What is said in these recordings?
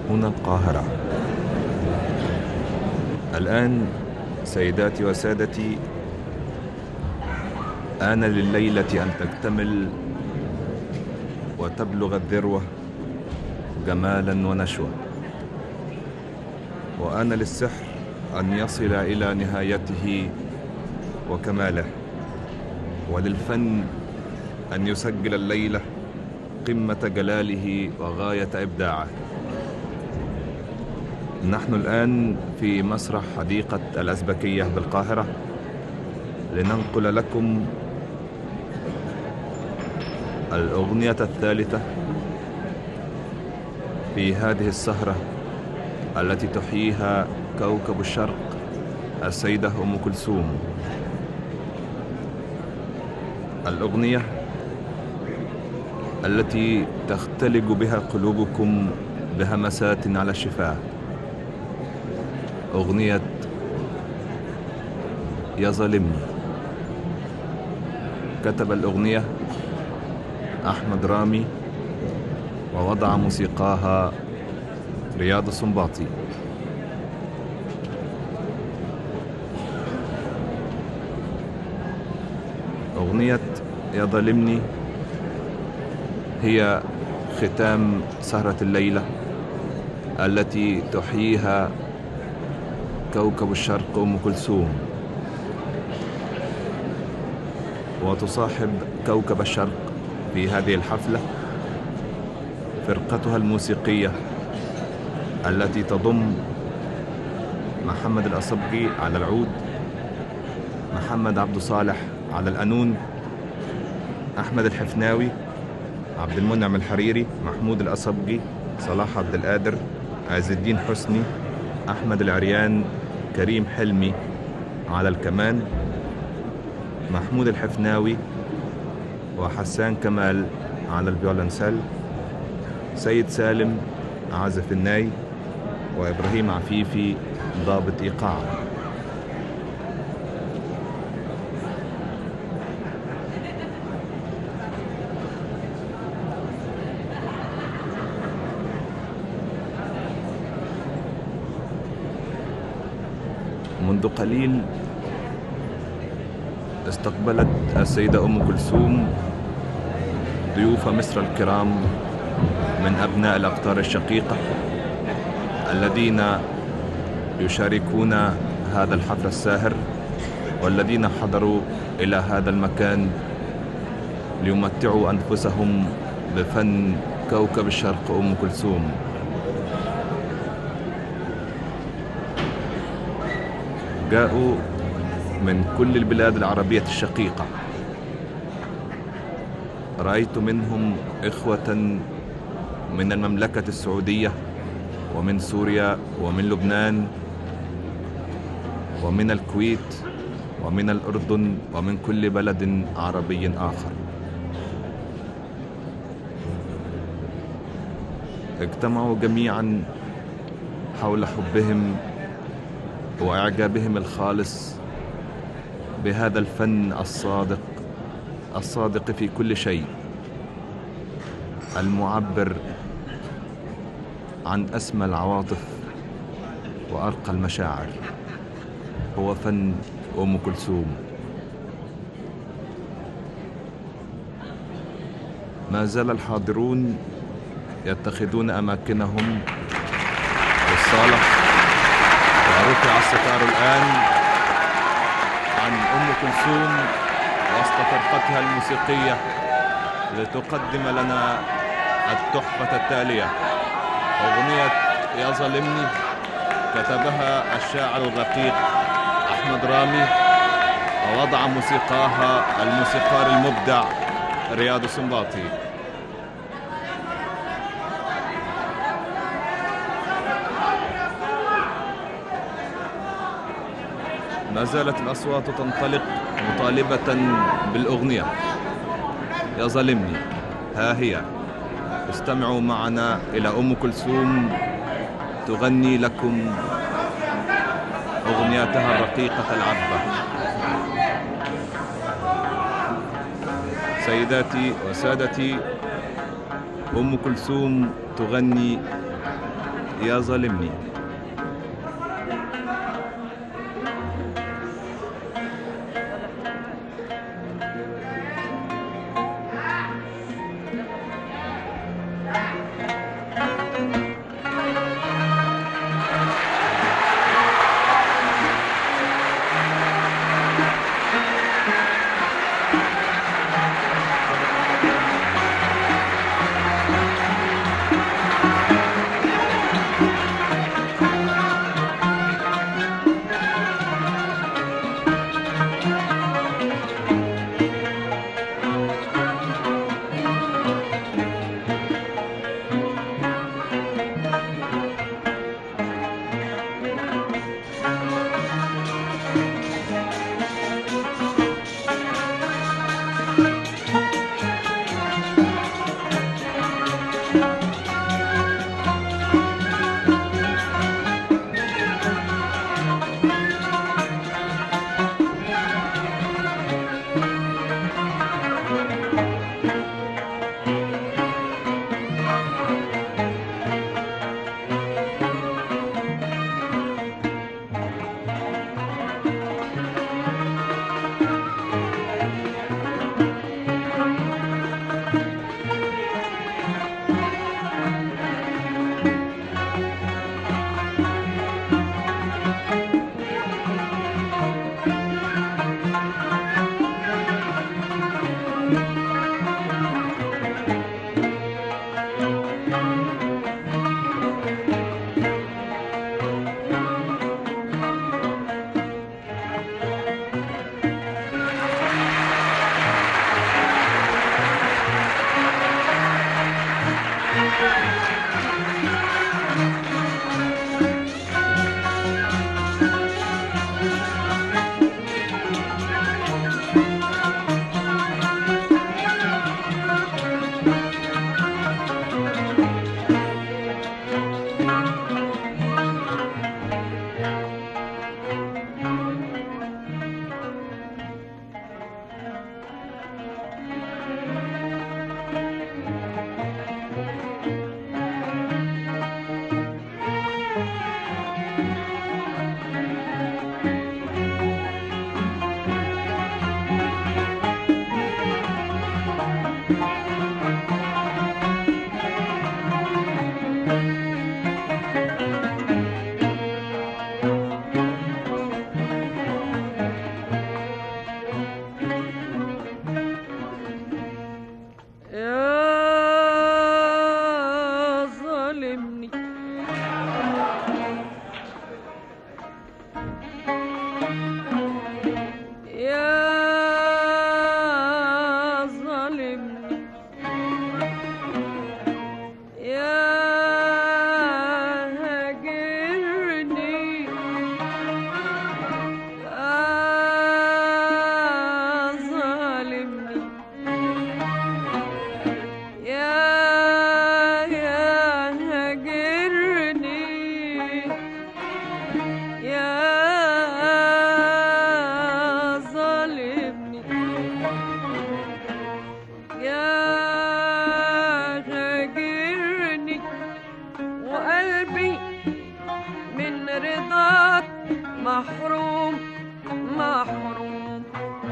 هنا القاهرة الآن سيداتي وسادتي آن لليلة أن تكتمل وتبلغ الذروة جمالا ونشوة وآن للسحر أن يصل إلى نهايته وكماله وللفن أن يسجل الليلة قمة جلاله وغاية إبداعه نحن الآن في مسرح حديقة الأزبكية بالقاهرة لننقل لكم الأغنية الثالثة في هذه السهرة التي تحييها كوكب الشرق السيدة أم كلثوم الأغنية التي تختلج بها قلوبكم بهمسات على الشفاه أغنية يا ظالمني كتب الأغنية أحمد رامي ووضع موسيقاها رياض السنباطي أغنية يا ظالمني هي ختام سهرة الليلة التي تحييها كوكب الشرق أم كلثوم وتصاحب كوكب الشرق في هذه الحفلة فرقتها الموسيقية التي تضم محمد الأصبجي على العود محمد عبد صالح على القانون أحمد الحفناوي عبد المنعم الحريري محمود الأصبجي صلاح عبد القادر عز الدين حسني أحمد العريان كريم حلمي على الكمان محمود الحفناوي وحسان كمال على الفيولنسيل سيد سالم عازف الناي وإبراهيم عفيفي ضابط إيقاع منذ قليل استقبلت السيدة أم كلثوم ضيوف مصر الكرام من أبناء الأقطار الشقيقة الذين يشاركون هذا الحفل الساهر والذين حضروا إلى هذا المكان ليمتعوا أنفسهم بفن كوكب الشرق أم كلثوم جاءوا من كل البلاد العربية الشقيقة رأيت منهم إخوة من المملكة السعودية ومن سوريا ومن لبنان ومن الكويت ومن الأردن ومن كل بلد عربي آخر اجتمعوا جميعا حول حبهم وإعجابهم الخالص بهذا الفن الصادق الصادق في كل شيء المعبر عن أسمى العواطف وأرقى المشاعر هو فن أم كلثوم ما زال الحاضرون يتخذون أماكنهم في الصالة ورفع الستار الآن عن أم كلثوم وسط فرقتها الموسيقية لتقدم لنا التحفة التالية أغنية يا ظالمني كتبها الشاعر الرقيق أحمد رامي ووضع موسيقاها الموسيقار المبدع رياض السنباطي ما زالت الأصوات تنطلق مطالبة بالأغنية يا ظالمني ها هي استمعوا معنا إلى أم كلثوم تغني لكم أغنياتها الرقيقة العذبة سيداتي وسادتي أم كلثوم تغني يا ظالمني يا ظالمني يا ظالمني يا هاجرني يا ظالمني يا يا هاجرني يا ظالمني يا هاجرني وقلبي من رضاك محروم محروم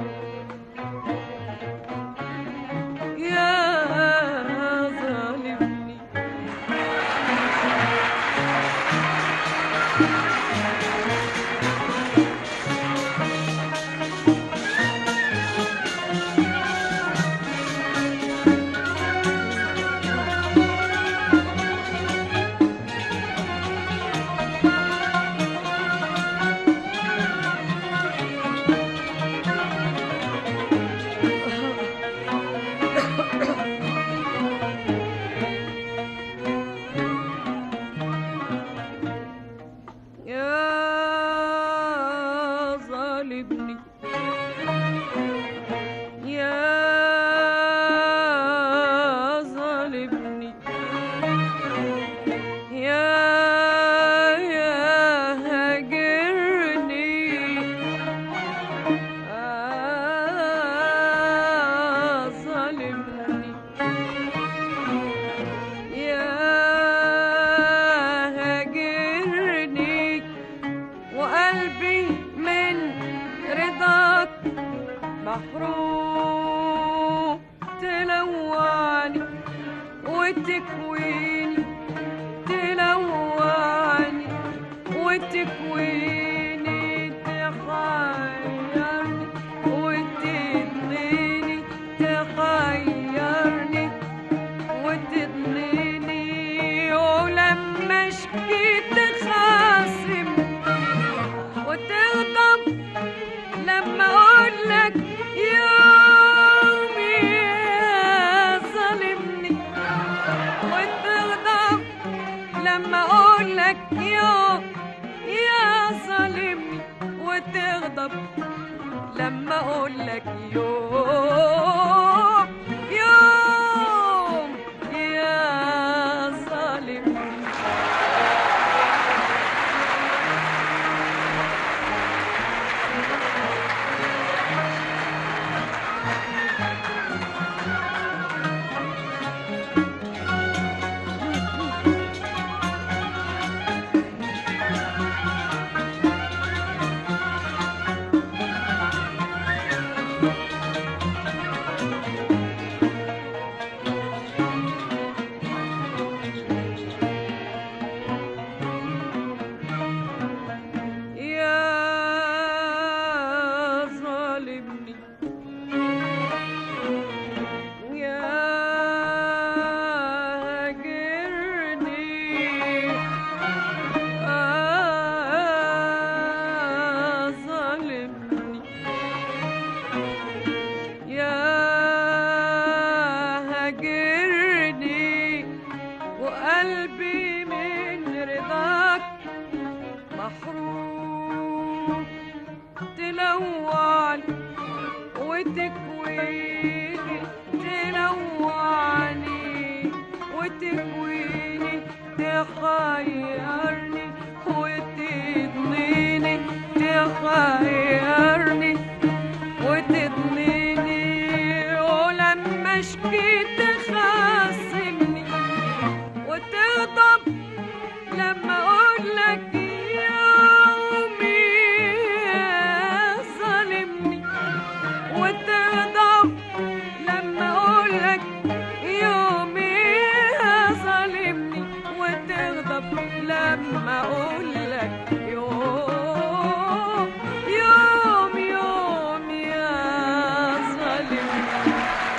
يا ظالمني يا ظالمني يا ظالمني يا يا هاجرني آه ظالمني يا وتكويني تحيرني وتضنيني تحيرني وتضنيني ولما شكيت تخاصم وتغضب لما اقول لك يومي يا ظالمني وتغضب لما اقول لك يوم يا ظالمني وتغضب لما اقول لك يوم يوم يا ظالمني يا ظالمني يا هاجرني آه ظالمني يا هاجرني وقلبي من رضاك محروم تلوعني وتكويني تلوعني وتكويني تخيرني وتضنيني تخيرني وتضنيني ولما شكيت تخاصمني وتغضب لما اقول لك يومي يا ظالمني وتغضب لما اقول لك يومي يا ظالمني وتغضب لما اقول لك يوم يوم يوم يا ظالمني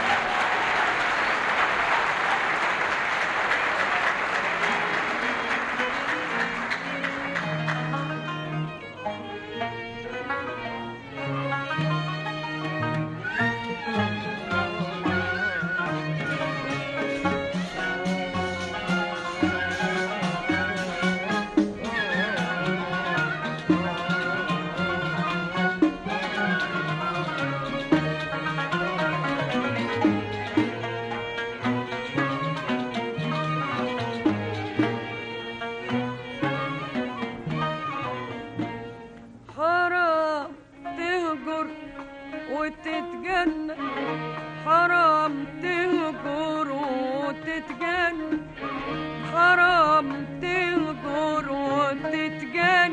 حرام تهجر وتتجنن حرام تهجر وتتجنن حرام تهجر وتتجنن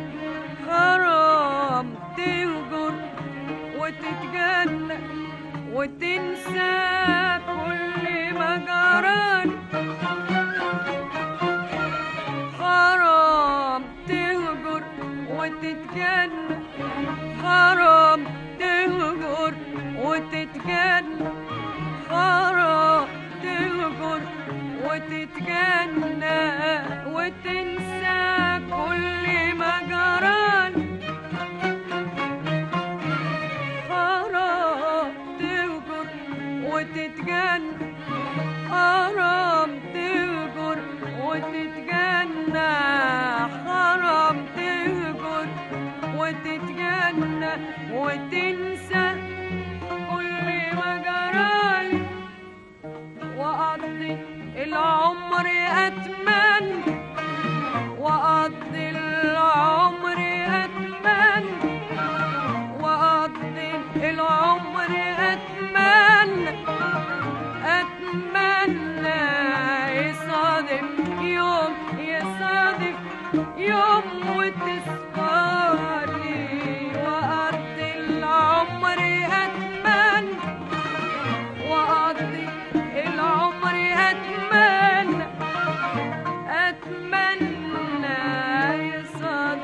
حرام تهجر وتتجنن وتنسى كل ما جرالي حرام تهجر وتتجنن حرام تهجر وتتجنن حرام تهجر وتتجنن وتنسى كل ما جرالي حرام تهجر وتتجنن حرام تهجر وتتجنى حرام تهجر وتتجنى وتنسى كل ما جرالي وأقضي العمر أتمنى وأقضي العمر أتمنى وأقضي العمر أتمنى أتمنى يصادف يوم يصادف يوم وتصفالي وأقضي العمر أتمنى وأقضي العمر أتمنى أتمنى يصادف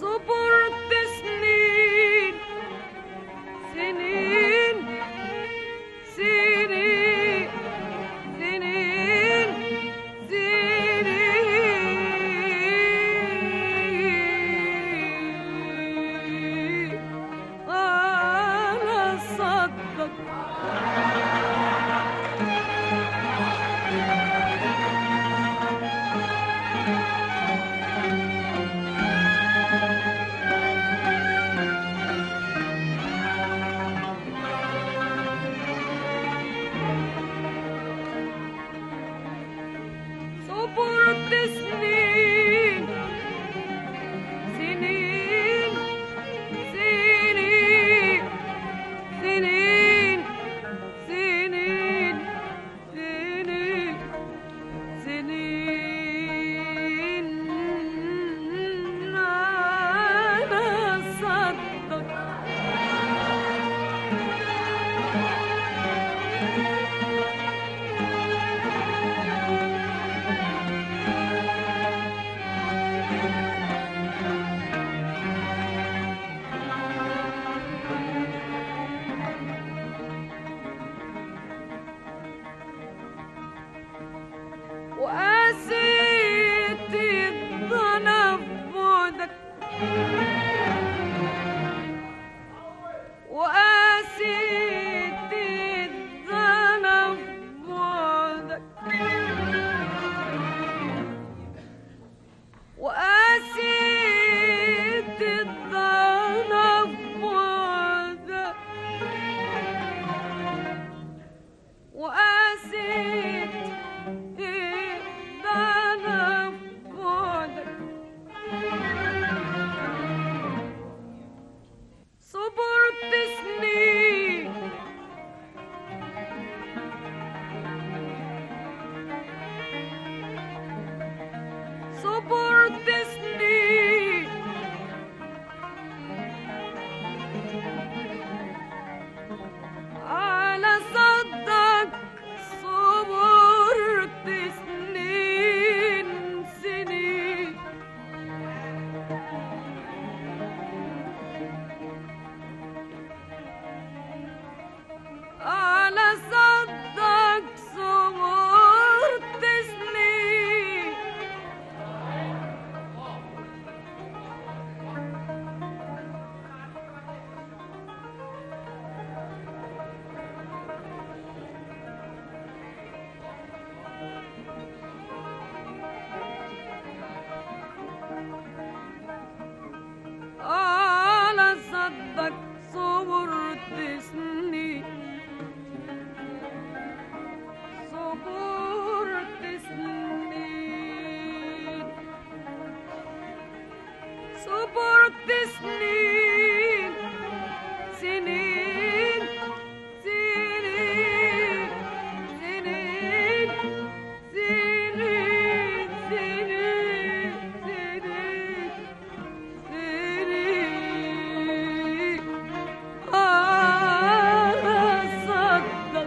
صبرت سنين سنين سنين سنين سنين أنا صدق صبرت سنين سنين سنين سنين سنين سنين سنين أنا صدق وقاسيت الضنا بودك وقاسيت الضنا بودك وقاسيت الضنا بودك وقاسيت الضنا بودك صبرت سنين صبرت سنين على صدك صبرت سنين سنين على صدك صبرت سنين على صدك صبرت سنين صبرت سنين صبرت سنين سنين سنين سنين سنين سنين سنين سنين أنا صدق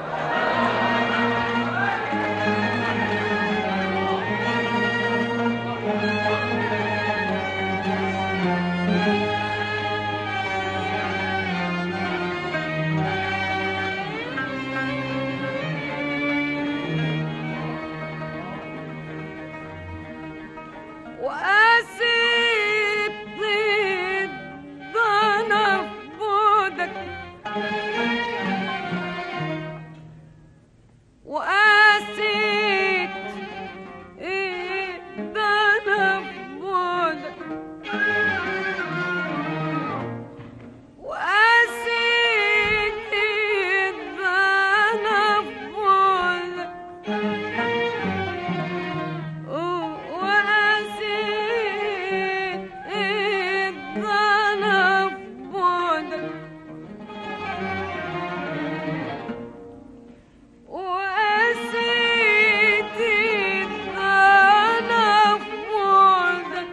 وقاسيت ضنا بودك وقاسيت ضنا بودك وقاسيت ضنا بودك وقاسيت الضنا بودك وقاسيت الضنا بودك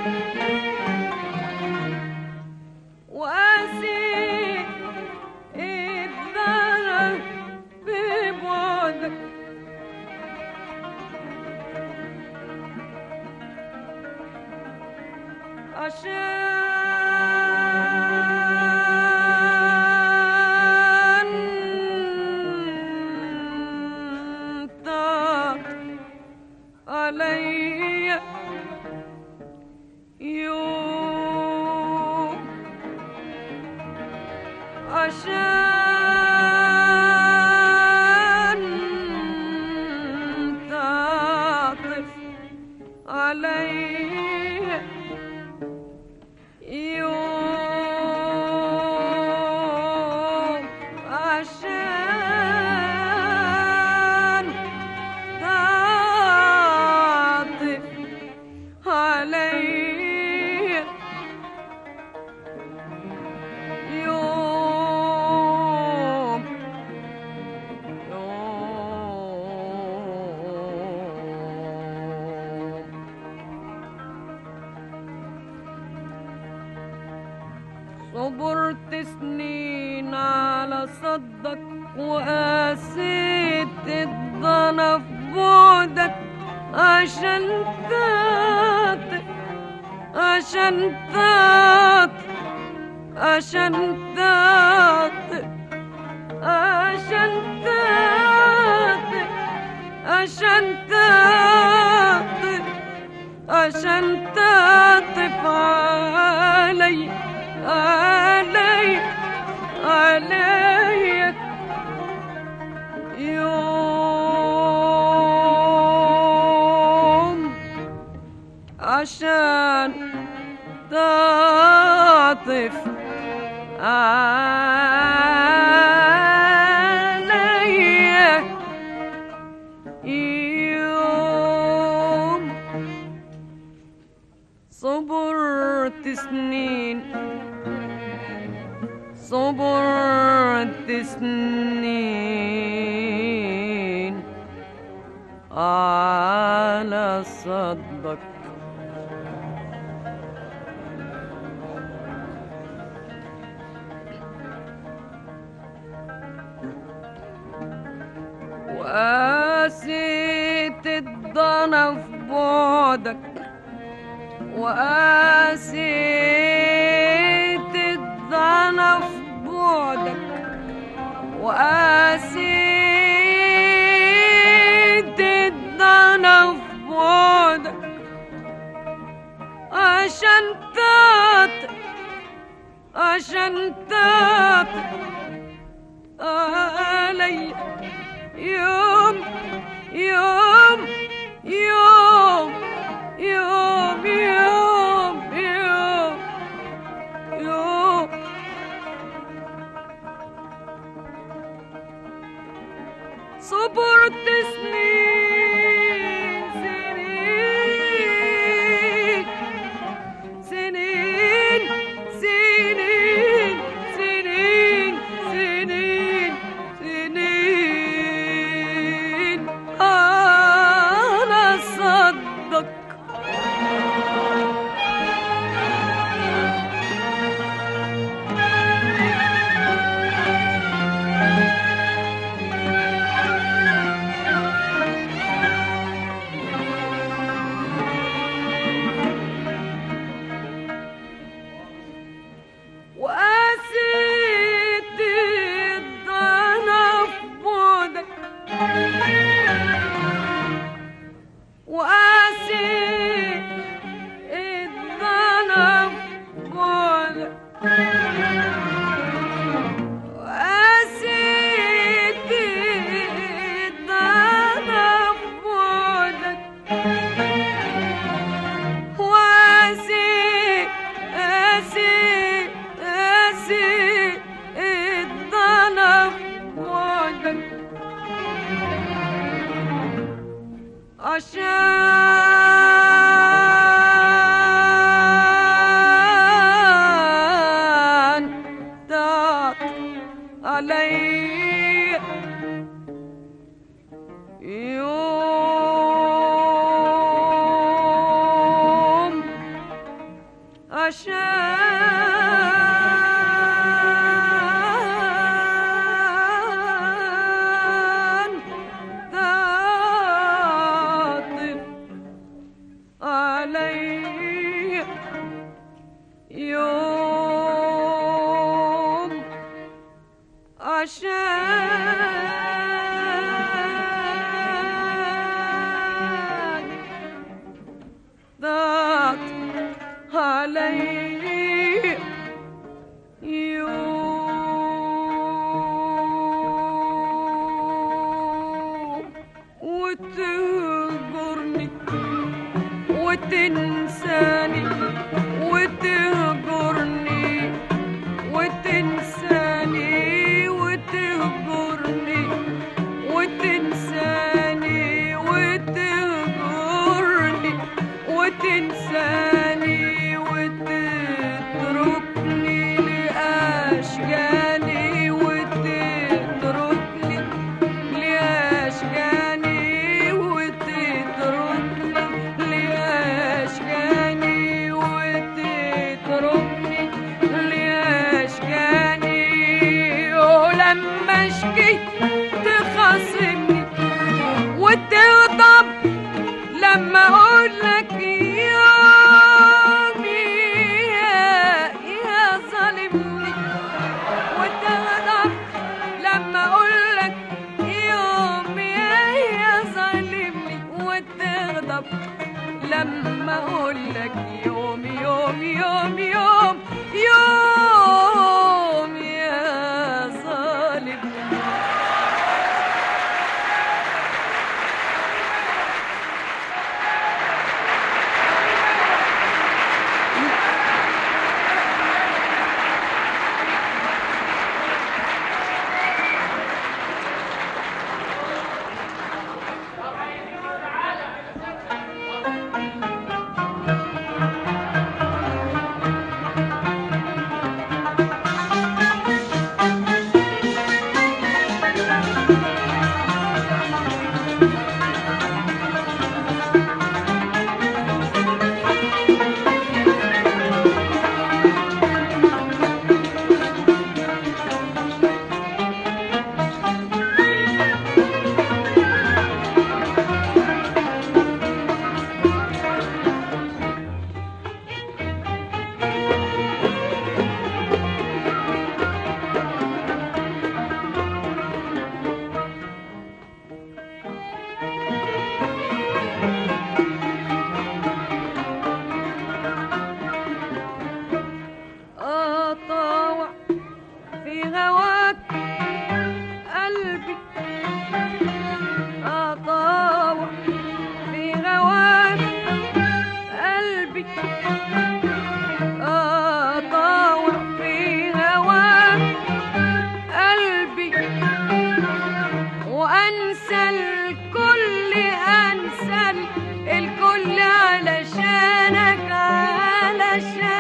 وقاسيت الضنا ببعدك عشان علي يوم عشان تعطف علي يوم يوم صبرت سنين على صدك وقاسيت الضنا في بعدك عشان تعطف عشان تعطف عشان تعطف عشان تعطف عشان تعطف عشان تعطف علي علي علي يوم عشان تعطف علي يوم صبرت سنين صبرت سنين على صدك وقاسيت الضنا في بعدك وقاسيت الضنا في بعدك وقاسيت الضنا في بعدك عشان تعطي عشان تعطي علي يوم يوم يوم يوم يوم يوم يوم صبرت سنين سنين سنين سنين سنين سنين سنين أنا صدق وقاسيت الضنا في بعدك وقاسيت الضنا في بعدك وقاسيت الضنا في بعدك واسي اسي اسي الضنا في بعدك عشان تعطي علي يوم عشان تعطف علي يوم عشان ضاق علي يوم وتهجرني وتنساني وتهجرني وتنساني وتهجرني وتنساني وتهجرني وتنساني وتتركني لأشجاني وتتركني لأشجاني وتتركني لأشجاني وتتركني لأشجاني ولما اشكي تخاصمني وتغضب لما اقول لك يومي يا يا ظالمني وتغضب لما اقول لك يومي يا يا ظالمني وتغضب لما اقول لك يوم يوم يوم يوم يوم يا ظالمني أطاوع في هواك قلبي أطاوع في هواك قلبي أطاوع في هواك قلبي وأنسى الكل أنسى الكل علشانك علشانك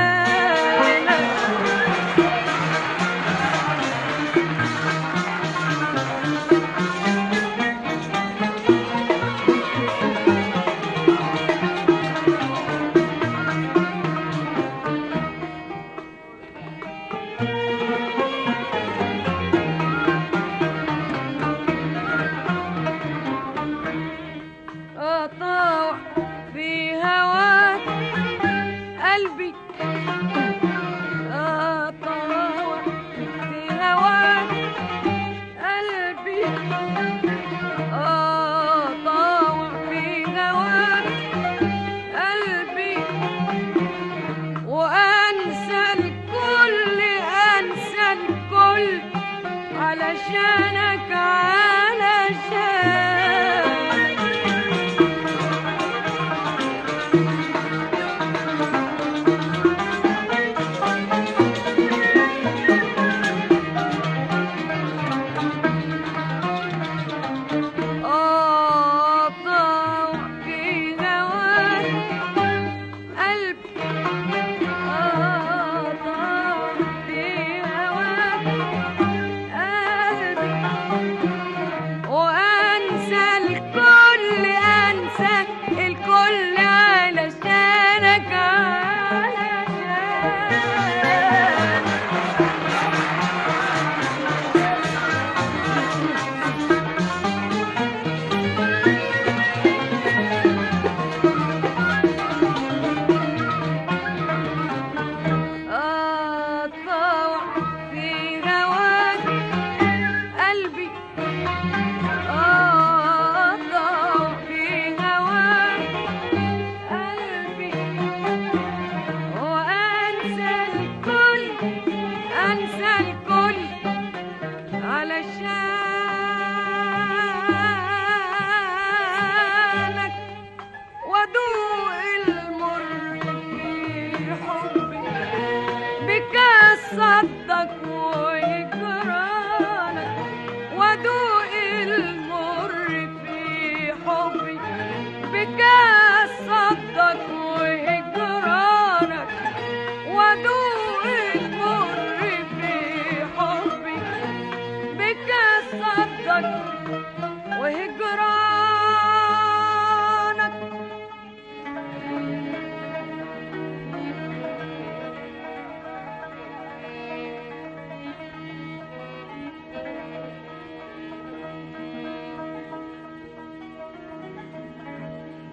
أطاوع في هواك قلبي أطاوع في هواك قلبي أطاوع في هواك قلبي وأنسى الكل أنسى الكل علشانك علشان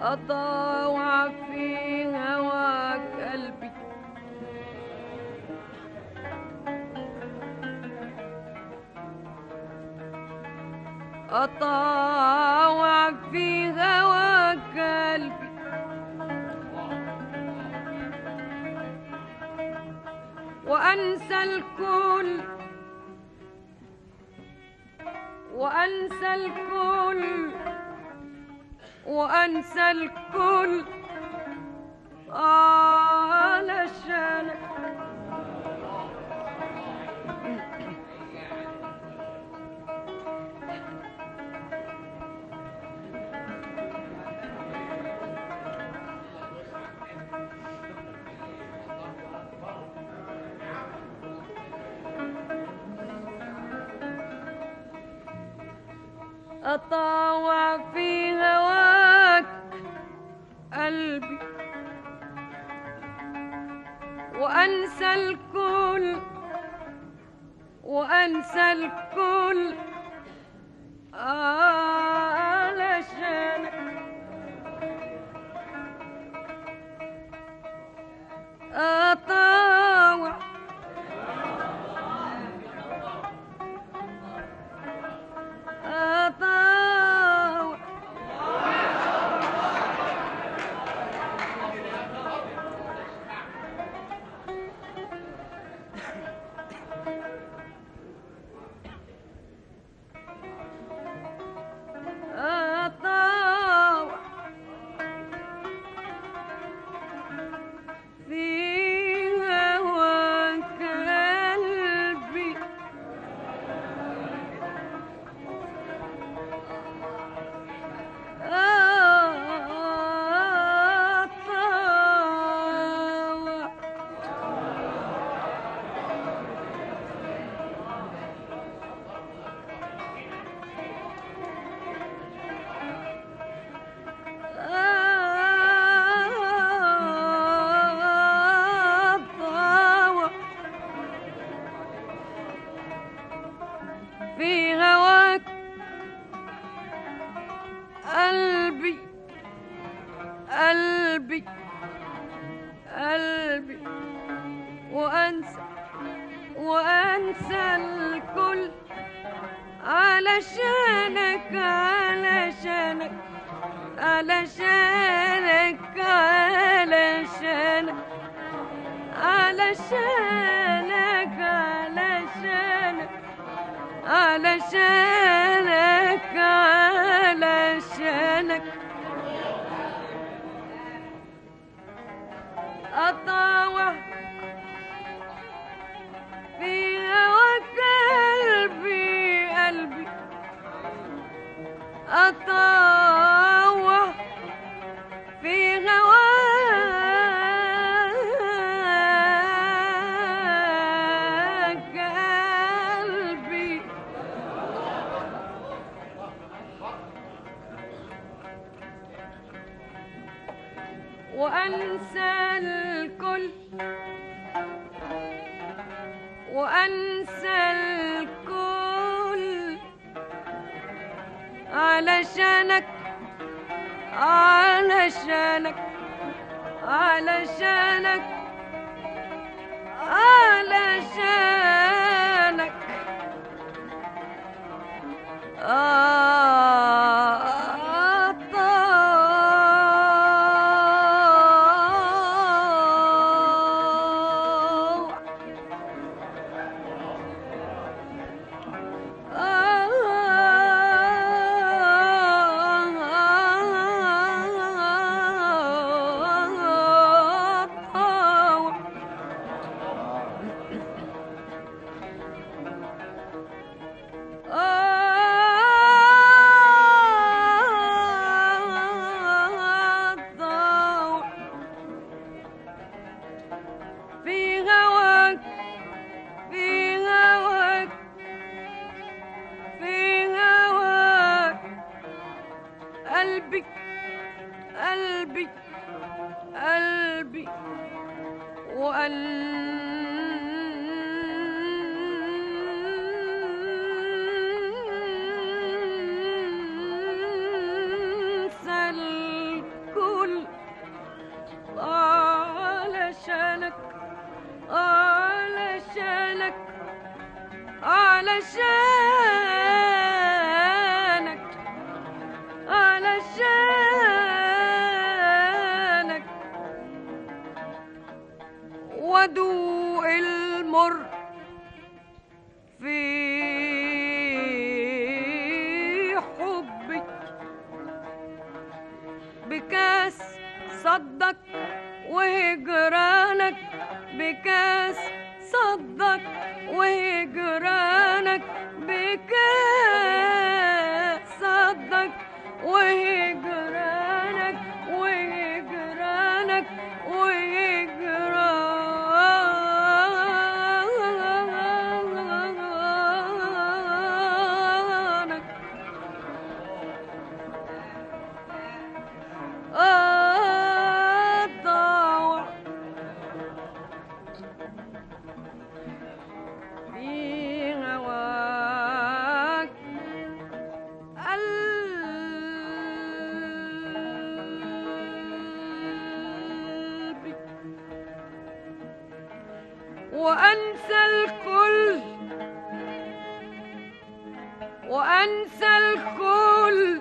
أطاوع في هواك قلبي أطاوع في هواك قلبي وأنسى الكل وأنسى الكل وأنسى الكل علشانك أطاوع في هواك قلبي وأنسى الكل وأنسى الكل علشانك أطاوع أطاوع أطاوع في هواك قلبي أطاوع أطاوع في هواك قلبي قلبي قلبي وأنسى وأنسى الكل علشانك علشانك علشانك علشانك علشانك علشانك علشانك علشانك أطاوع في هواك قلبي قلبي أطاوع في هواك قلبي وأنسى الكل وأنسى الكل علشانك علشانك علشانك علشانك أطاوع أطاوع أطاوع في هواك في هواك في هواك قلبي قلبي قلبي وأنسى الكل علشانك علشانك ودوق المر في حبك بكاس صدك وهجرانك بكاس صدك وهجرانك بكاس صدك وهجرانك وهجرانك وهجرانك أضاع في هواك قلبي وأنسى الكل وأنسى الكل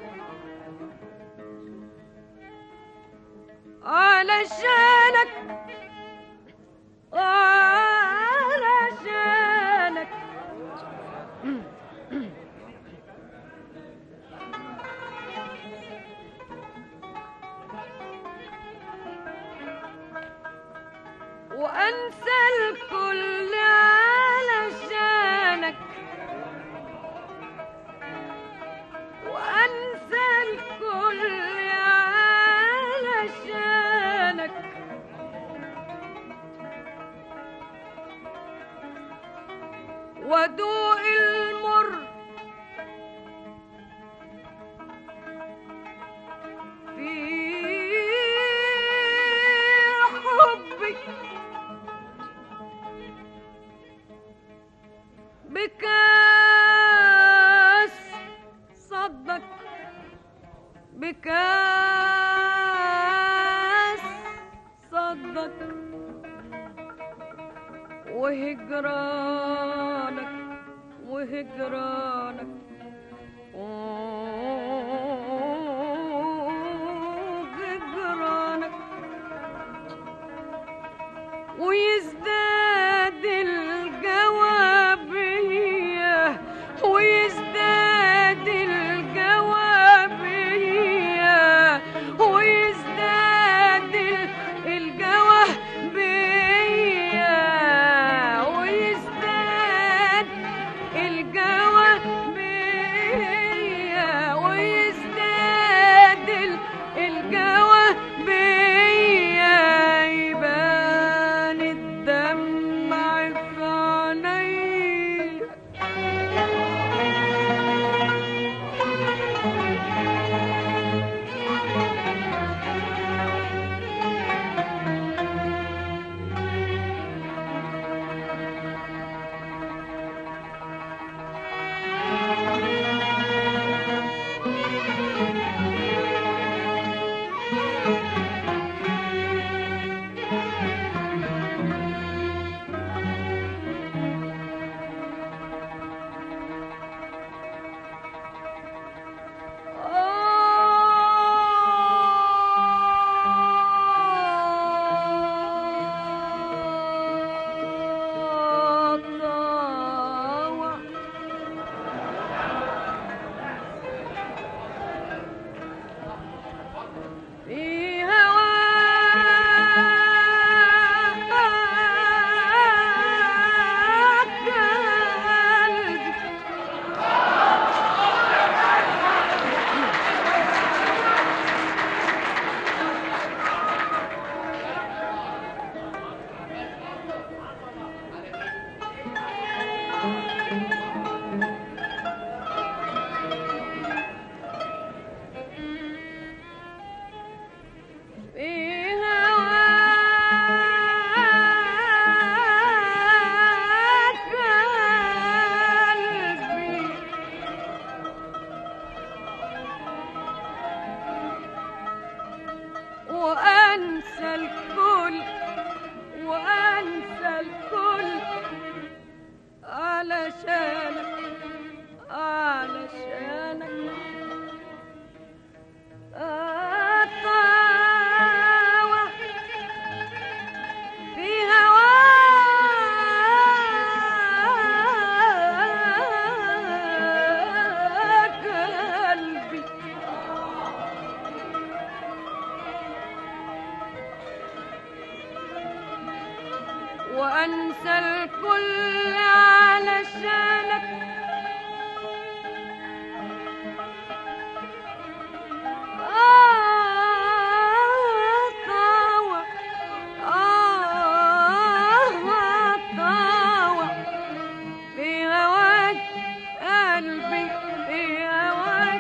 علشانك علشانك وأنسى الكل علشانك وأنسى الكل علشانك ودوق المر في حبك بكاس صدك بكاس صدك وهجرانك وهجرانك وهجرانك ويزداد الجوابية ويزداد الجوابية ويزداد ال- الجوابية ويزداد الجوابية ويزداد ال- الجوابية يبان الدمع وأنسى الكل علشانك آه طاوع آه طاوع في هواك قلبي في هواك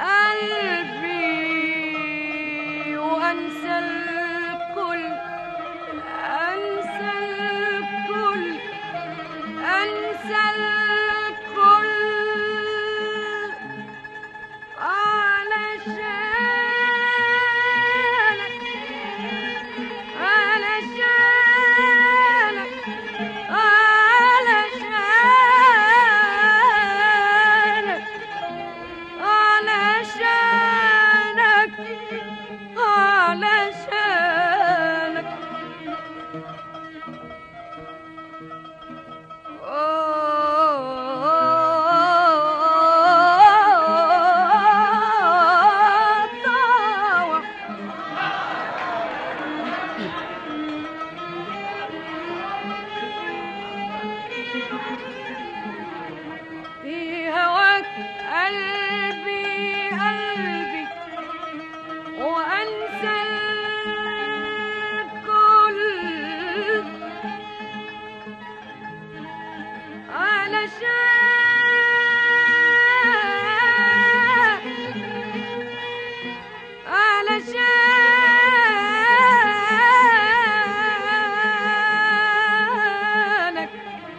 قلبي وأنسى الكل أنسى الكل أنسى الكل علشانك علشانك علشانك علشانك علشانك طاوع في هواك قلبي قلبي وأنسى الكل علشان علشانك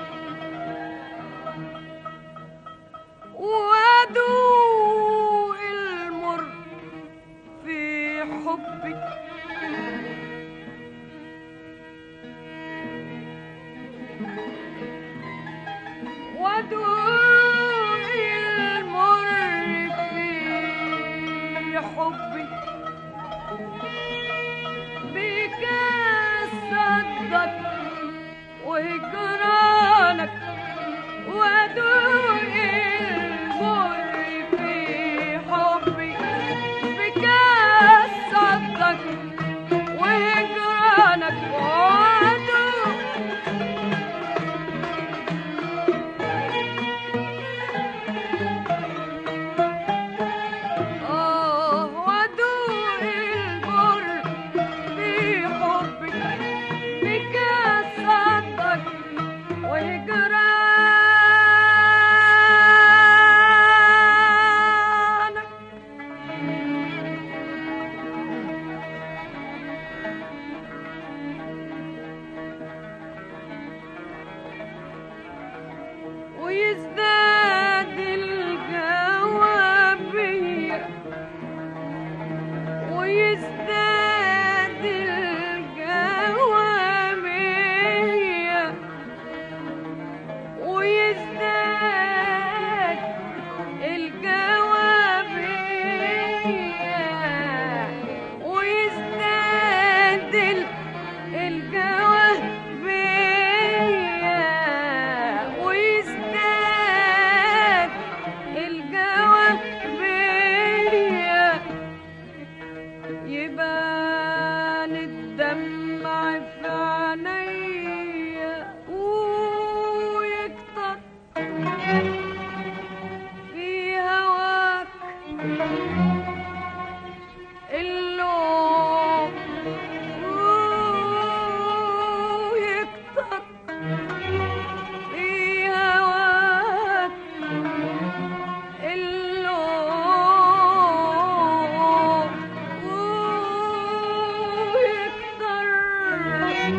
وادوق المر في حبك وادوق المر في حبك بك صدق وهجرانك وادوق المر في حبي بك صدق وهجرانك وادوق آه وادوق المر في حبك بك صدق وهجرانك ويزداد الجواب بيا ويزداد الجواب بيا ويزداد الجواب بيا ويزداد ال- الجواب بيا ويزداد الجواب بيا يبان الدمع في عينيا ويكتر في هواك اللوم ويكتر في هواك اللوم ويكتر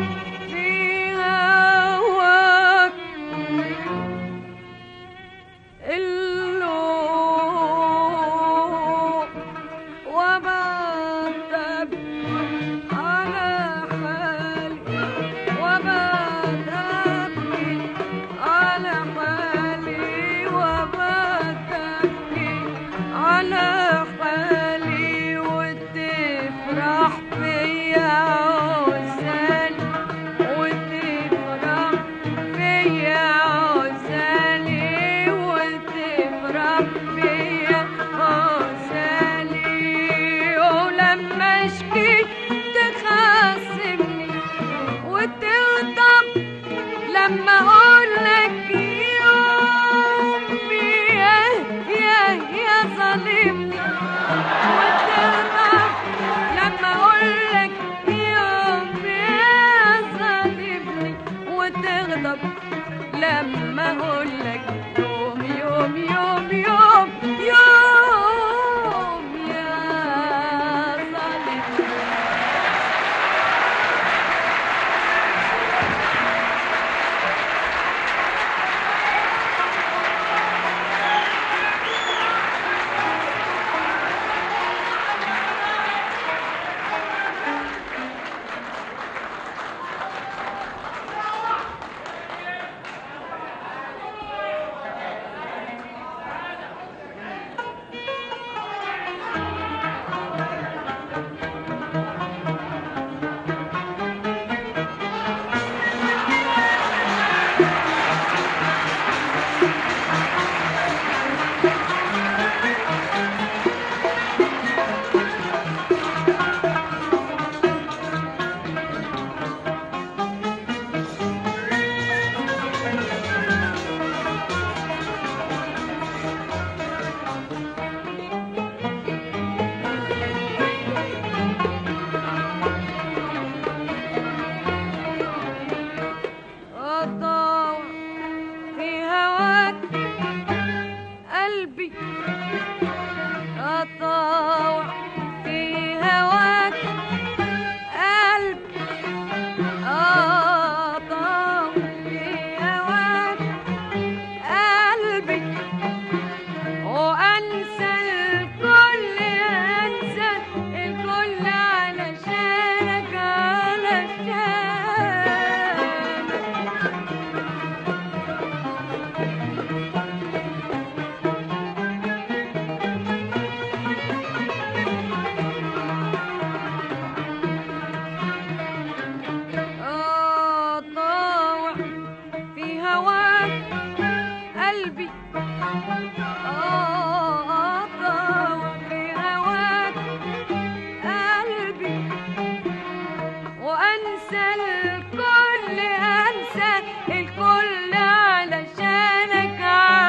وانسى الكل انسى الكل علشانك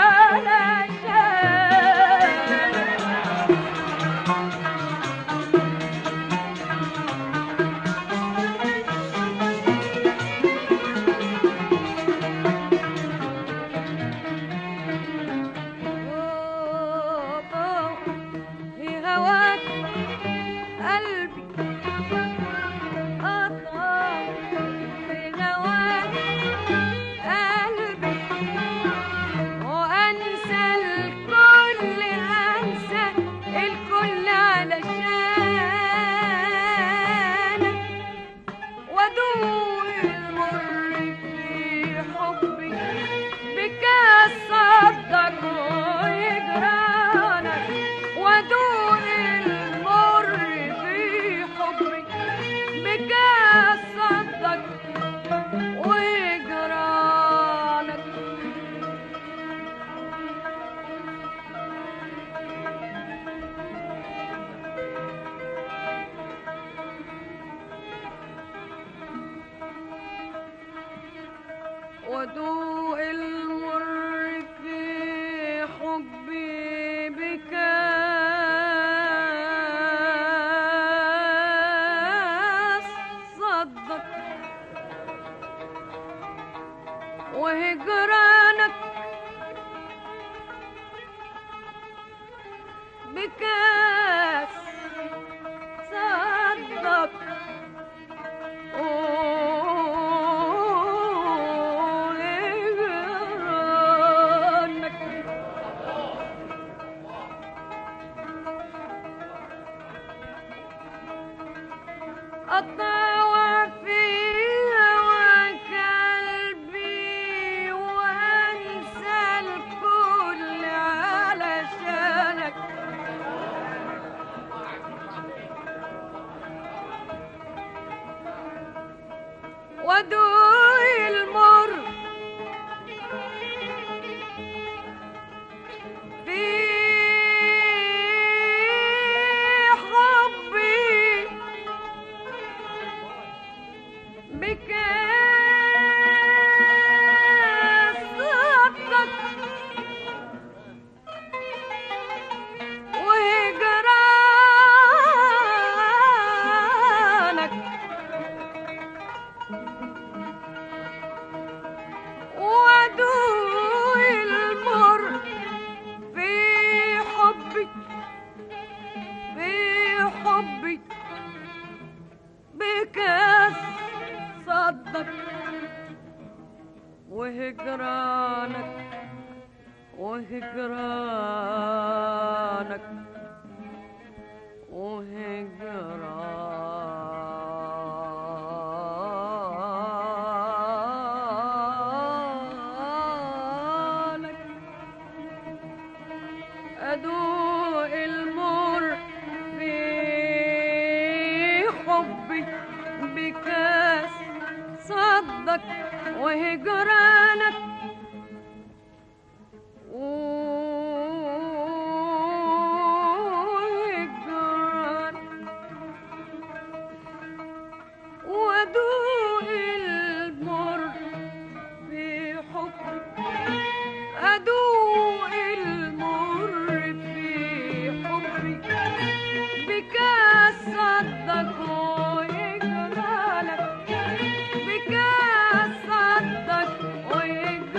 علشانك في هواك قلبي أطغى في هواك قلبي وأنسى الكل أنسى الكل علشانك ودوق المر في حبي بك صدق ويجرانك ودوق المر في حبي بك صدق ويجرانك ودوق المر في حبي بك صدق وهجرانك بكاس صدق وهجرانك أطاوع في هواك قلبي وأنسى الكل علشانك ودوق المر في حبي بك صدق وهجرانك ودوق المر في حبي في حبي بك صدق وهجرانك وهجرانك وهجرانك أدوق المر في حبي بكاس صدق وهجرانك وهجرانك ودوق المر في حبي أدوق المر في حبي بك صدق ويجرالك بك صدق ويجرالك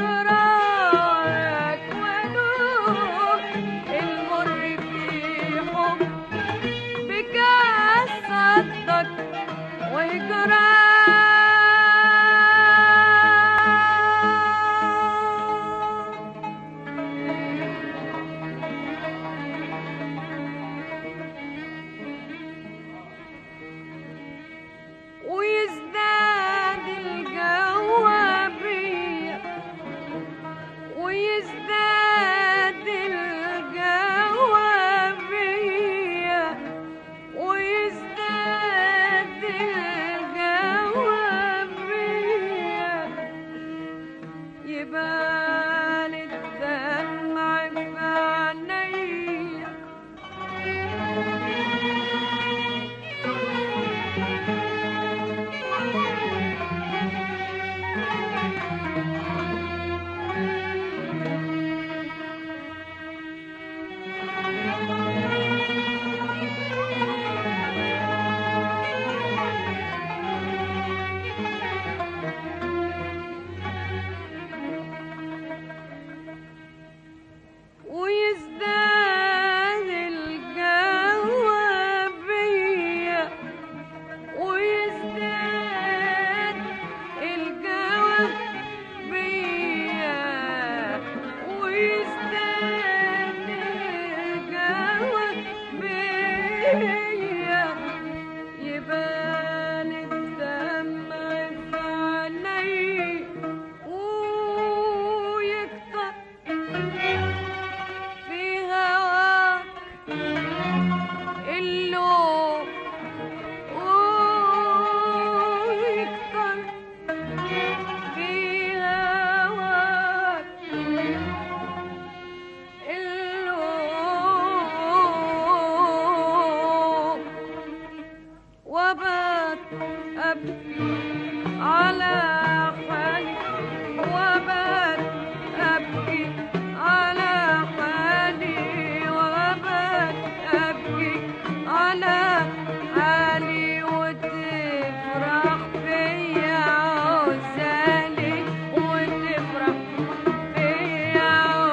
على حالي وبات أبكي على حالي وبات أبكي على حالي وتفرح فيا عزالي وتفرح فيا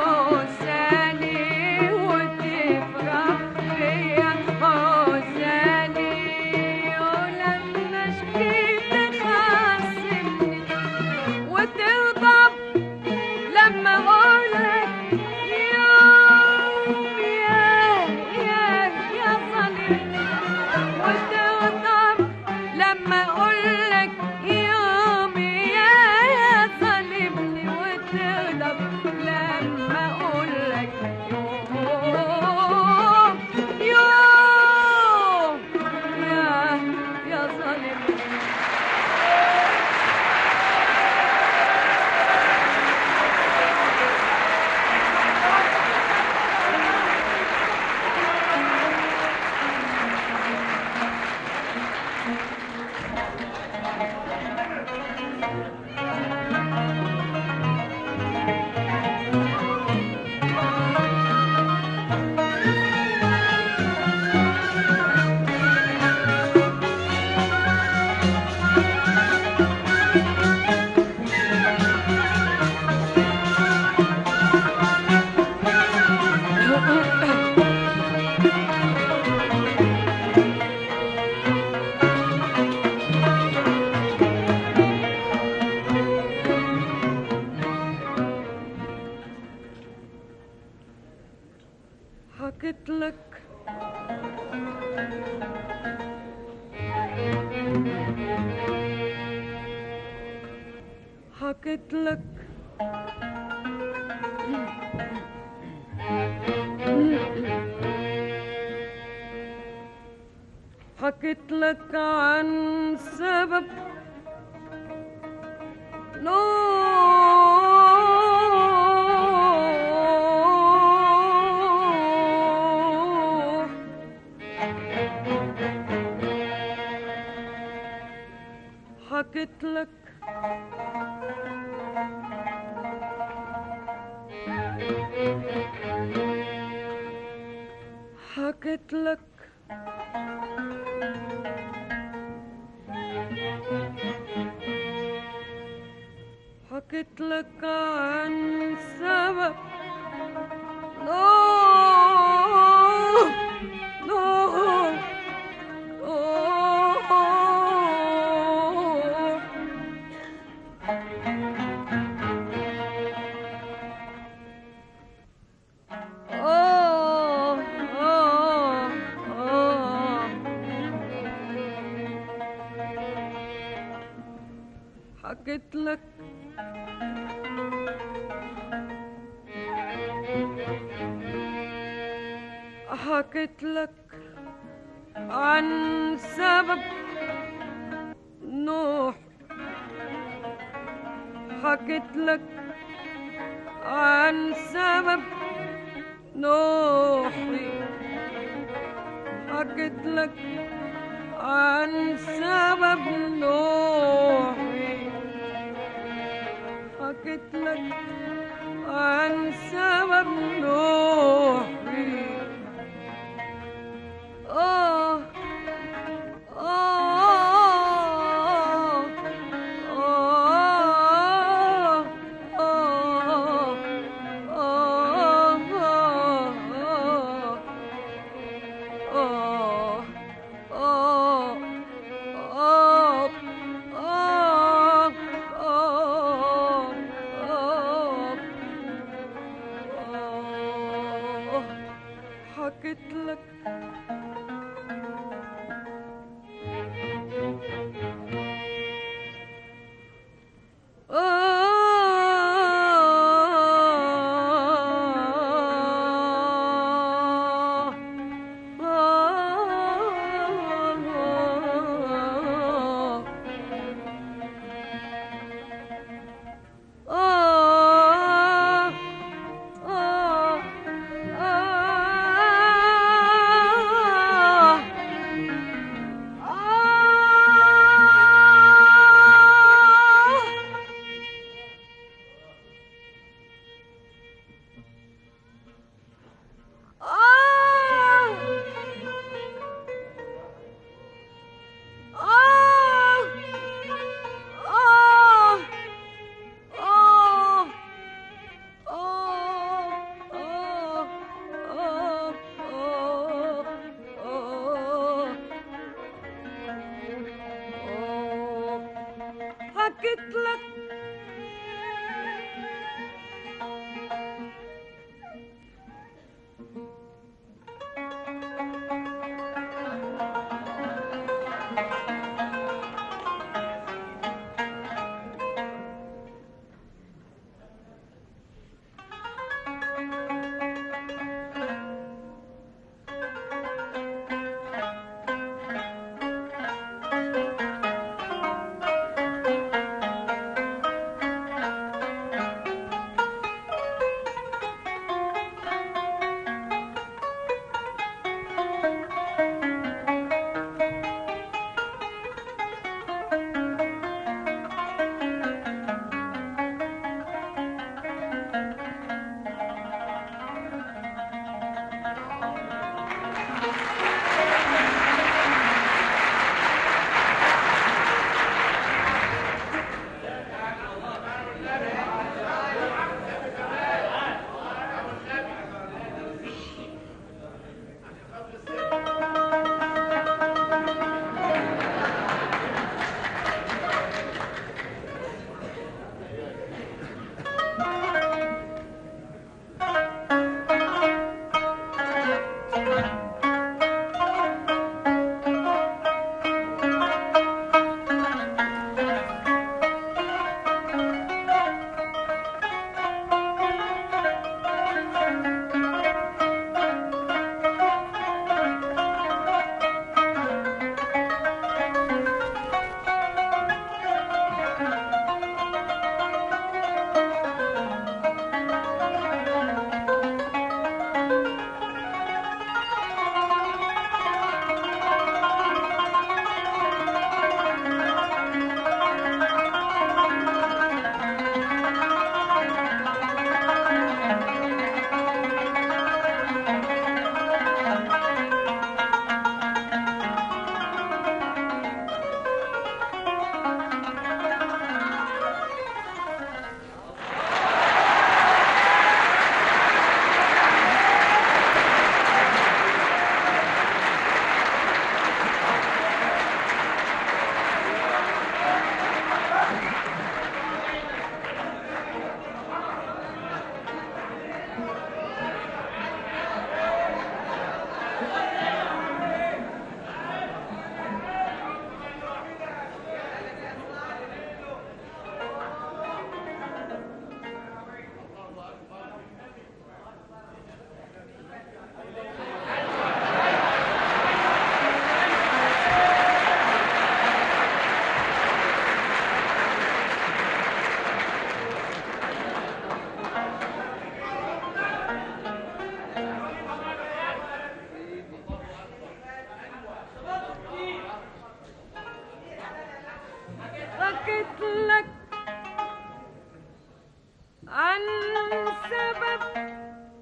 عزالي وتفرح فيا عزالي ولما شكيت تخاصمني وتغضب لما اقولك يوم يا يا يا ظالم وتغضب لما اقولك يوم يا يا ظالمني وتغضب لما اقولك يوم يوم يا يا ظالمني حكيت لك حكيت لك حكيت لك عن سبب نوح حكيت لك حكيت لك حكيت لك عن سبب نوح نوح نوح آه آه آه حكيت لك حكيت لك عن سبب نوح حكيت لك عن سبب نوحي حكيت لك عن سبب نوحي حكيت لك عن سبب نوحي آه آه آه آه آه آه آه آه آه حكيت لك حكيت لك عن سبب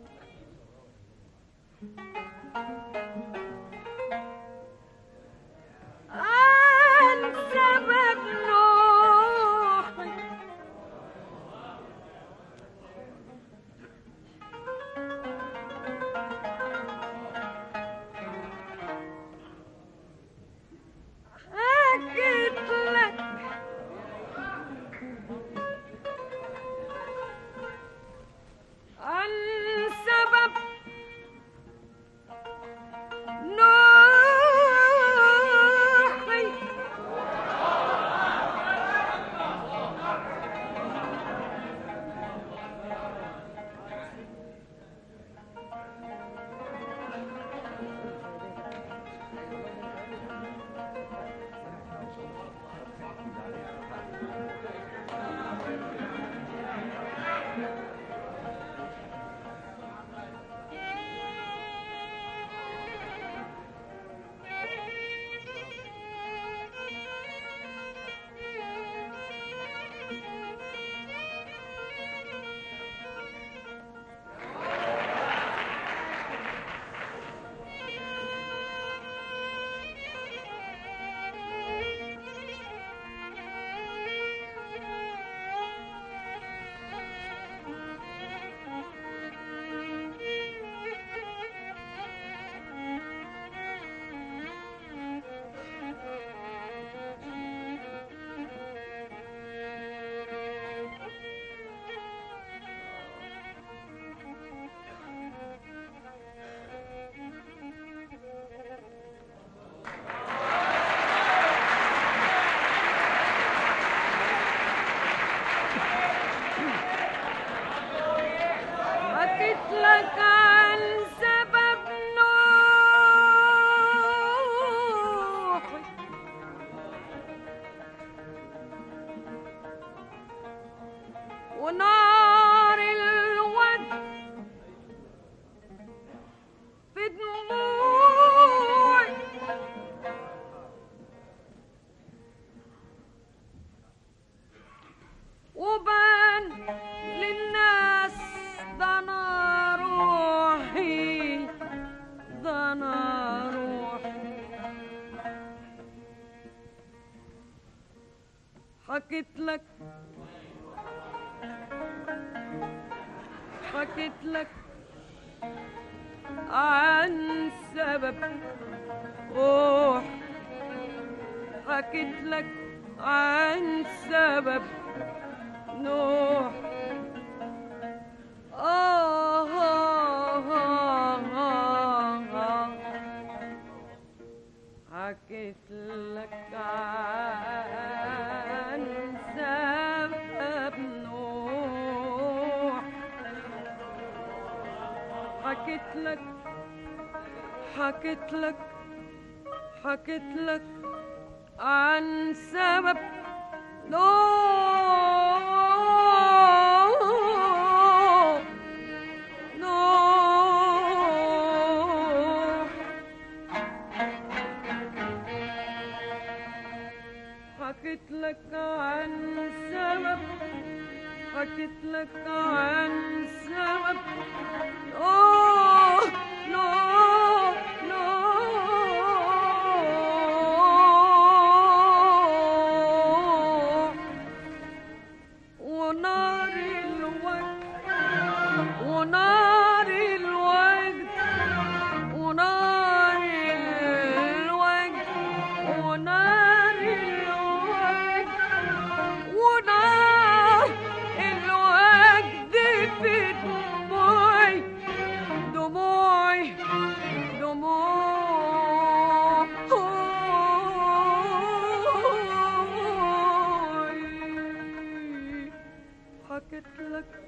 عن سبب نوحي حكيت لك عن ونار الود في دموعي وبان للناس ده انا روحي ده انا روحي حكيت لك حكيت لك عن سبب روح حكيت لك عن سبب نوح آه آه آه آه آه. حكيت لك عن سبب نوح حكيت لك حكيت لك حكيت لك عن سبب نوح نوح حكيت لك عن سبب حكيت لك عن سبب نوح نوح نوح ونار الوقت ونار الوقت ونار الوقت ونار الوقت ونار الوقت في دموعي دموعي دموعي حكيت لك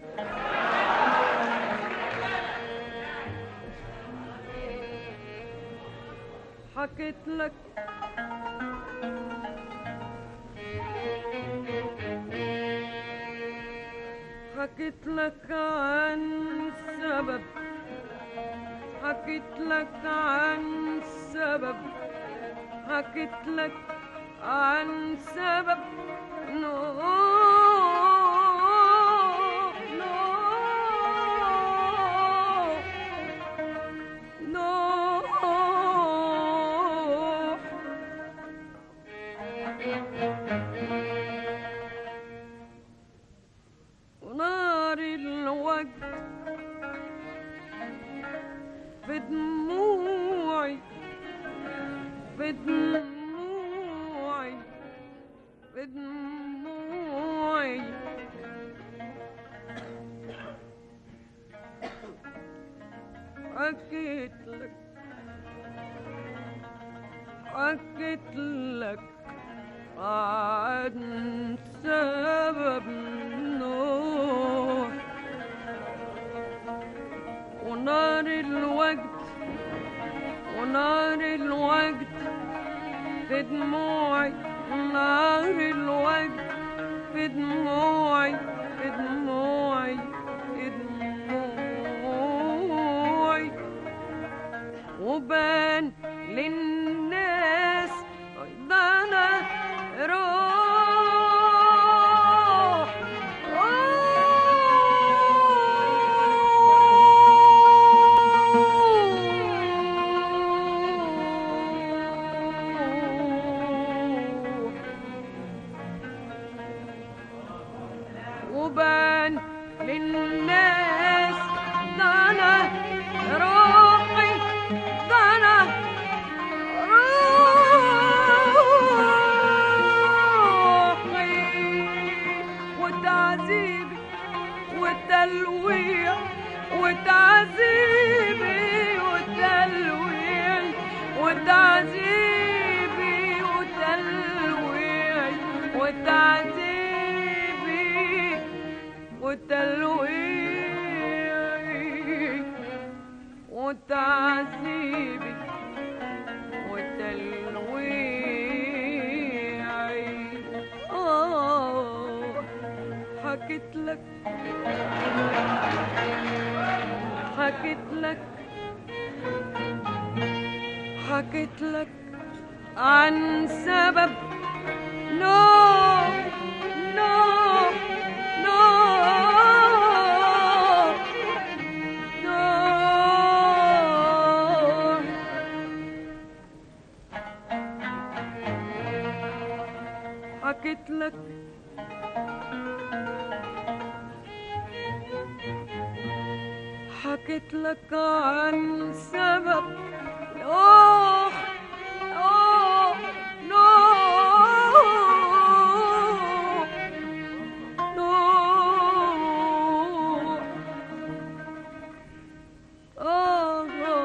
حكيت لك حكيت لك عن سبب حكيت لك عن سبب حكيت لك عن سبب نوح نوح نوح ونار الوقت في دموعي في دموعي في دموعي حكيت لك حكيت لك عن سبب نوح ونار الوقت ونار الوقت في دموعي نار الوقت في دموعي في دموعي في دموعي وبان للناس ده انا روح وبان للناس ده انا روحي ده انا روحي وتعذيبي والتلويع وتعذيبي والتلويع وتعذيبي وتلويع وتعذيبي وتلويع وتعذيبي وتلويعي آه حكيت لك حكيت لك حكيت لك عن سبب نوح نوح نوح نوح حكيت لك حكيت لك عن سبب نوح نوح نوح نوح آه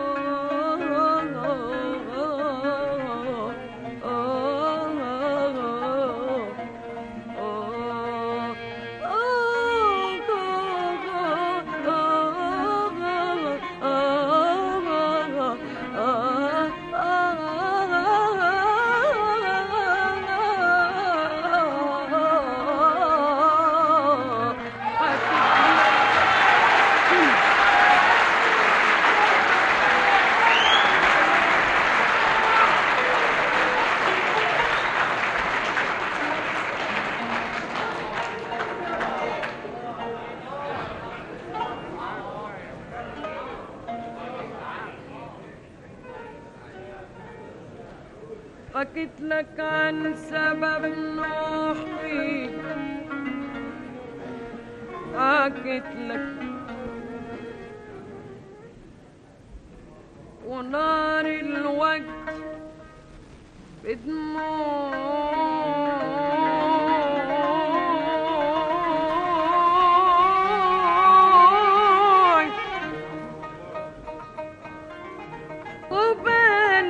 حكيت لك عن سبب نوحي حكيت لك ونار الوجه بدموعي وبان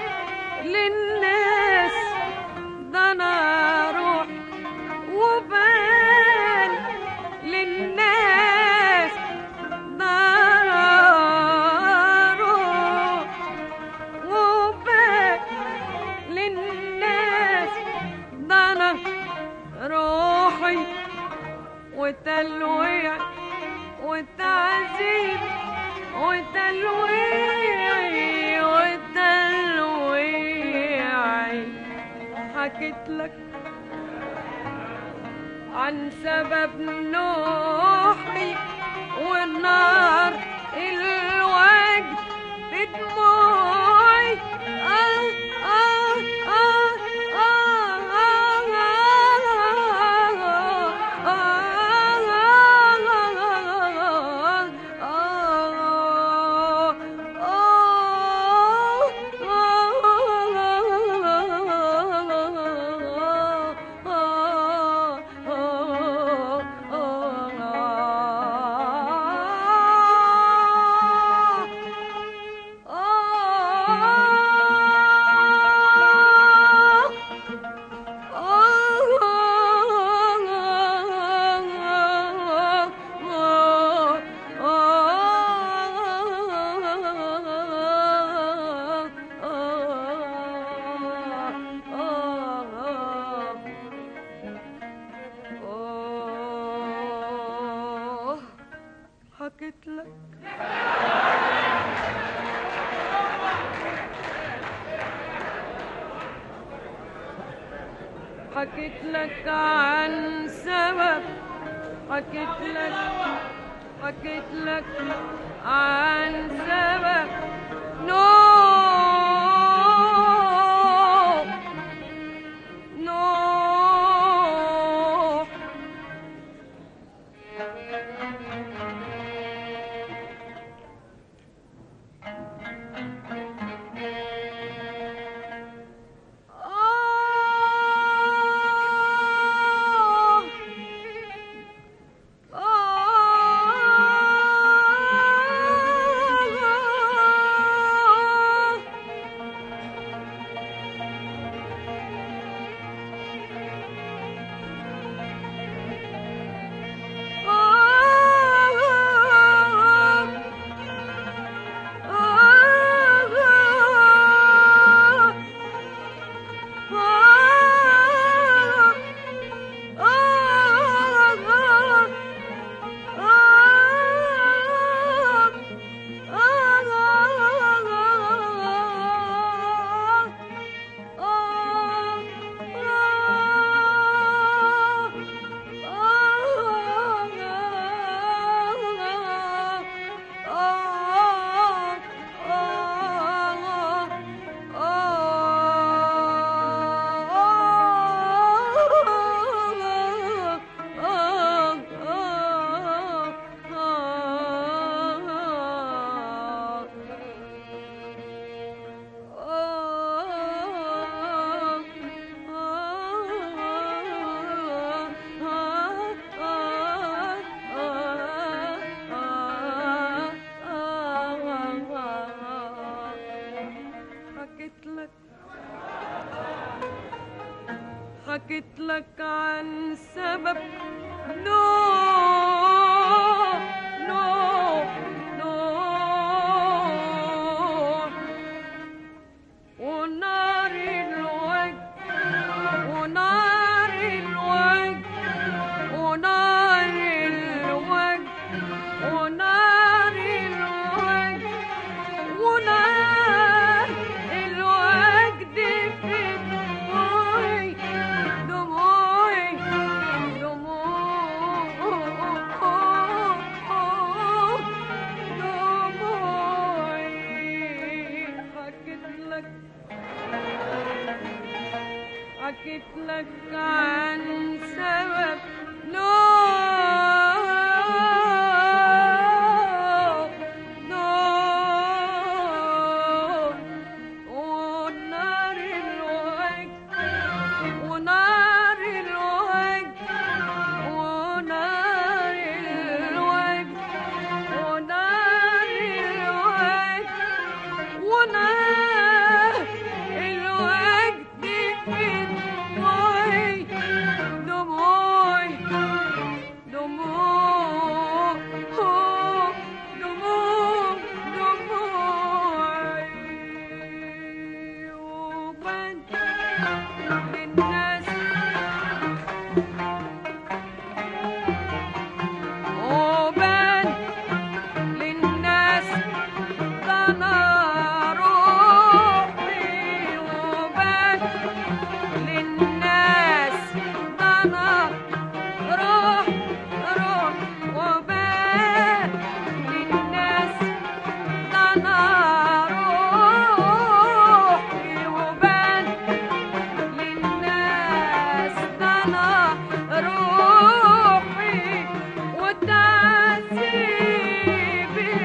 للناس ده انا روح وبان للناس ده انا روح وبان للناس ده انا روحي وتلويع وتعذيب وتلويعي وتلويعي حكيت لك عن سبب نوحي والنار الوجد بدموعي آه آه آه آه حكيت لك حكيت لك عن سبب حكيت لك حكيت لك عن سبب نوح نوح آه آه حكيت لك عن سبب نوح نوح نوح ونار الوجه ونار الوجه ونار الوجه ونار الوجه ونار الوجد في دموعي دموعي دموعي حكيت لك حكيت لك عن سبب نوح نوح ونار الوجه ونار الوجه ونار الوجه ونار الوجه ونار الوجد في دموعي دموعي دموع دموع دموعي وبنت للناس وبان للناس ده انا روحي وبان للناس ده انا روح روح وبان للناس ده انا روحي وبان للناس ده انا روحي وتعذيبي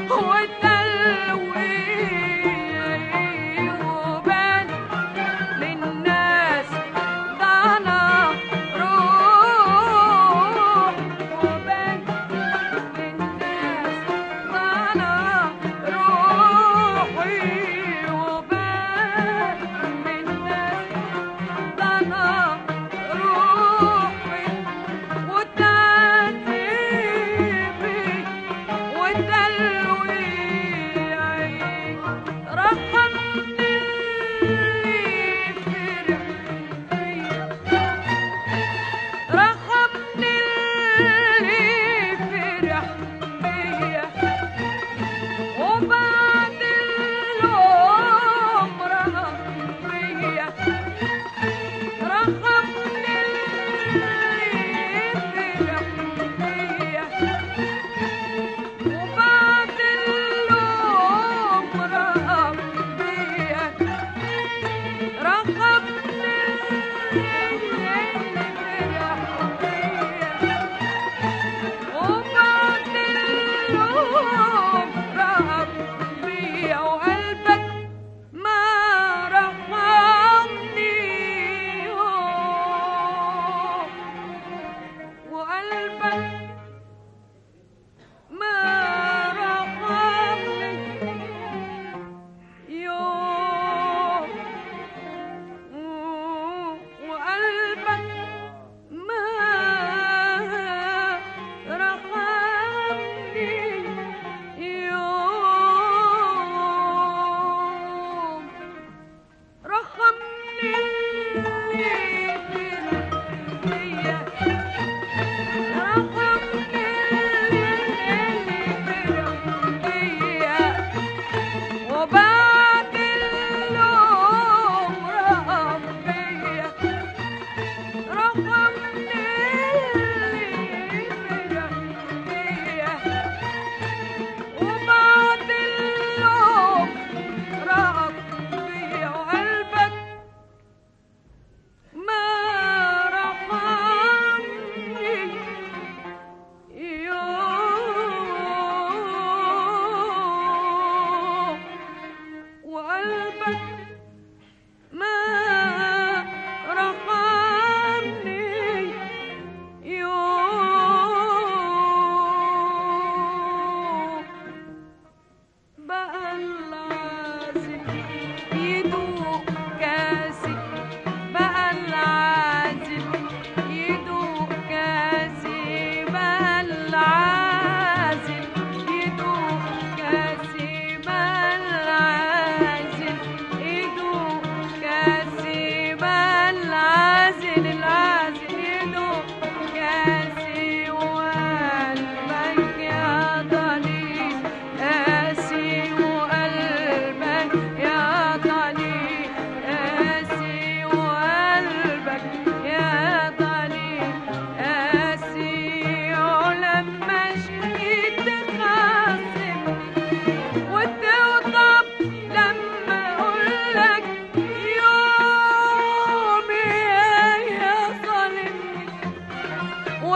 وتلويعي وبان للناس ده انا روح وبان للناس ده انا روحي وبان للناس ده انا روحي وتعذيبي وتلويعي رحمني اللي فرح بيا رحمني اللي فرح بيا وبعد اليوم رحم بيا رحمني اللي فرح بيا وبعد اليوم رحم بيا رحمني اللي فرح بيا وبعد اليوم رحم بيا وقلبك ما رحمني وقلبك ما رحمني يوم وقلبك ما رحمني يوم رحمني اللي في الدنيا رحمني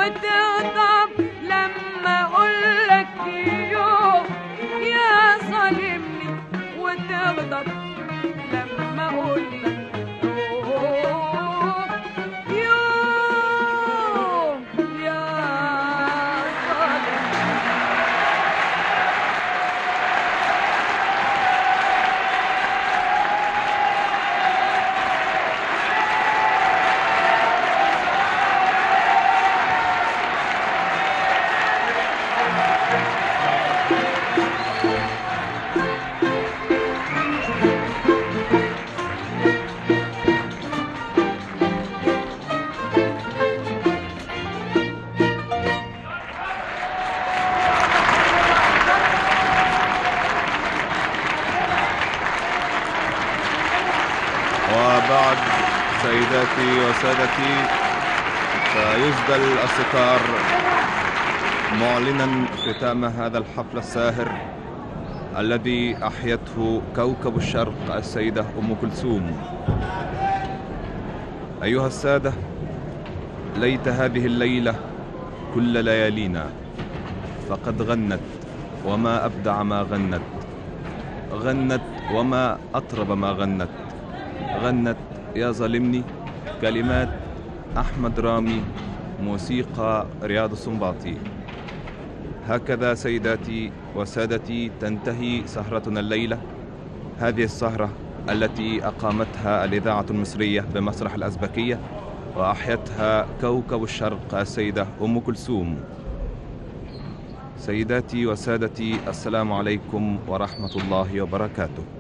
وتغضب لما اقولك يوم يا ظالمني وتغضب لما اقولك يوم يوم يا ظالمني وبعد سيداتي وسادتي فيسدل الستار معلنا ختام هذا الحفل الساهر الذي أحيته كوكب الشرق السيدة أم كلثوم أيها السادة ليت هذه الليلة كل ليالينا فقد غنت وما أبدع ما غنت غنت وما أطرب ما غنت غنت يا ظالمني كلمات أحمد رامي موسيقى رياض السنباطي هكذا سيداتي وسادتي تنتهي سهرتنا الليلة هذه السهرة التي أقامتها الإذاعة المصرية بمسرح الأزبكية وأحيتها كوكب الشرق السيدة أم كلثوم سيداتي وسادتي السلام عليكم ورحمة الله وبركاته